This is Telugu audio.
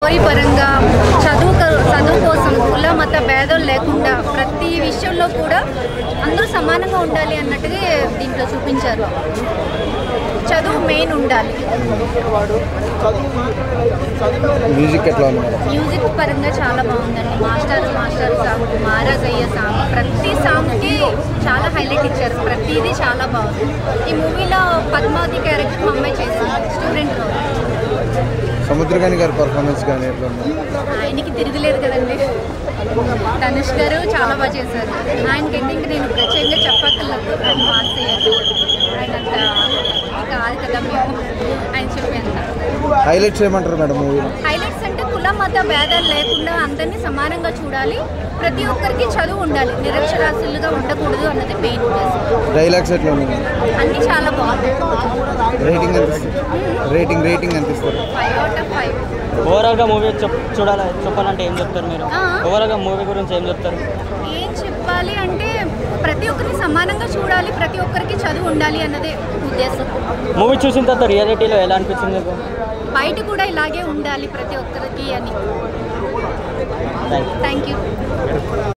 స్టోరీ పరంగా చదువు క- చదువు కోసం కుల మత భేదం లేకుండా ప్రతి విషయంలో కూడా అందరూ సమానంగా ఉండాలి అన్నట్టుగా దీంట్లో చూపించారు చదువు మెయిన్ ఉండాలి మ్యూజిక్ ఎట్లా ఉంది మేడం మ్యూజిక్ పరంగా చాలా బాగుందండి మాస్టర్ మాస్టర్ సాంగ్ మహారాజ్ అయ్యే సాంగ్ ప్రతి సాంగ్కి చాలా హైలైట్ ఇచ్చారు ప్రతిదీ చాలా బాగుంది ఈ మూవీలో పద్మావతి క్యారెక్టర్ మా అమ్మాయి చేసింది స్టూడెంట్ రోల్ సముద్రకాని గారి పర్ఫార్మెన్స్ కానీ ఎట్లా ఉంది ఆయనకి తిరగలేదు కదండి ధనుష్ గారు చాలా బాగా చేశారు ఆయనకి ఎండింగ్ నేను ప్రత్యేకంగా చెప్పక్కర్లేదు ఆయన మార్క్స్ అయ్యారు ఆయన అంత ఇది కాదు కదా మేము ఆయన చెప్పేంత హైలైట్స్ ఏమంటారు మేడం మూవీ హైలైట్స్ అంటే కుల మత భేదాలు లేకుండా అందరినీ సమానంగా చూడాలి ప్రతి ఒక్కరికి చదువు ఉండాలి నిరక్షరాస్యులుగా ఉండకూడదు అన్నది మెయిన్ ఉద్దేశం డైలాగ్స్ ఎట్లా ఉన్నాయి అన్నీ చాలా బాగున్నాయి రేటింగ్ ఎంత ఇస్తారు రేటింగ్ రేటింగ్ ఎంత ఇస్తారు ఫైవ్ అవుట్ ఆఫ్ ఫైవ్ ఓవరాల్గా మూవీ చెప్ చూడాలి చెప్పాలంటే ఏం చెప్తారు మీరు ఆ. ఓవరాల్గా మూవీ గురించి ఏం చెప్తారు ఏం చెప్పాలి అంటే ప్రతి ఒక్కరిని సమానంగా చూడాలి ప్రతి ఒక్కరికి చదువు ఉండాలి అన్నదే ఉద్దేశం మూవీ చూసిన తర్వాత రియాలిటీలో ఎలా అనిపించింది మీకు బయట కూడా ఇలాగే ఉండాలి ప్రతి ఒక్కరికి అని థ్యాంక్ యూ థ్యాంక్ యూ